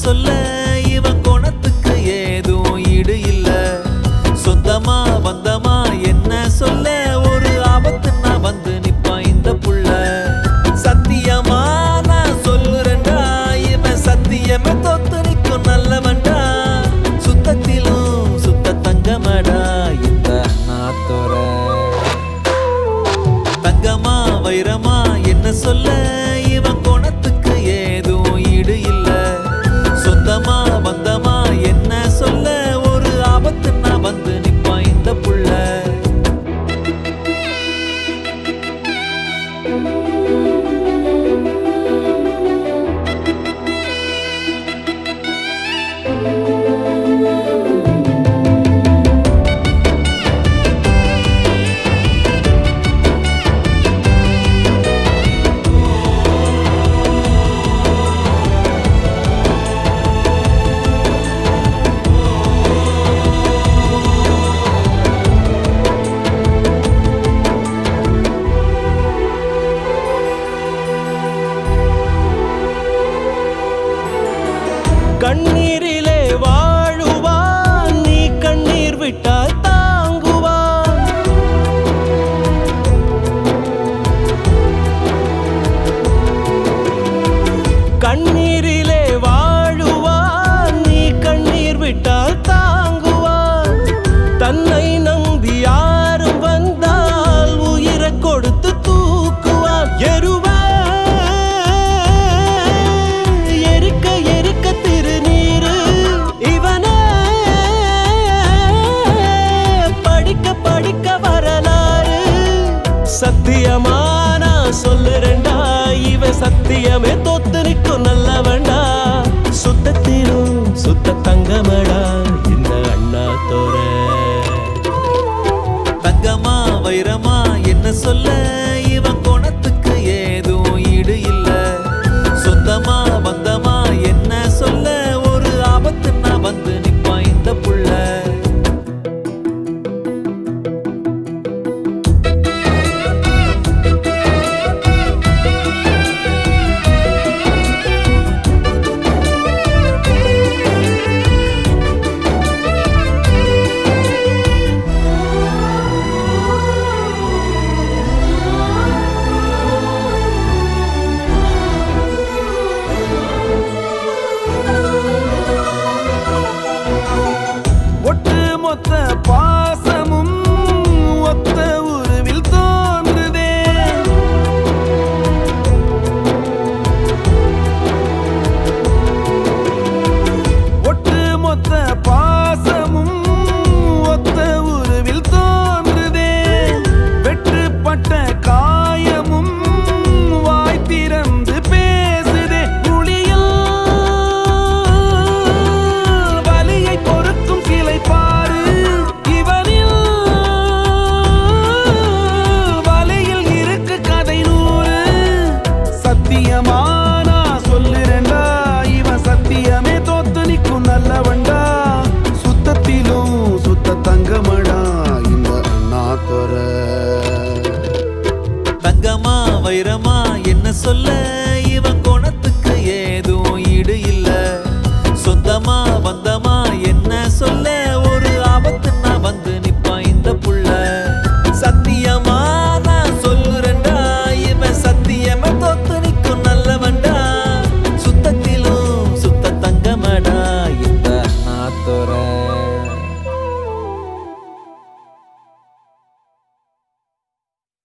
சொல்ல இவன் குணத்துக்கு ஏதும் ஈடு இல்ல சொந்தமா பந்தமா என்ன சொல்ல ஒரு ஆபத்துன்னா வந்து நிப்பான் இந்த புள்ள சத்தியமா நான் சொல்லுறேன்டா இவன் சத்தியமே தோத்து நிற்கும் நல்லவன்டா சுத்தத்திலும் சுத்த தங்கமடா இந்த நாத்தோர தங்கமா வைரமா என்ன சொல்ல இவன் குணத்துக்கு ஏதும் ஈடு இல்ல சொந்தமா பந்தமா என்ன சொல்ல ஒரு ஆபத்துன்னா வந்து நிப்பான் இந்த புள்ள கண்ணீரிலே வா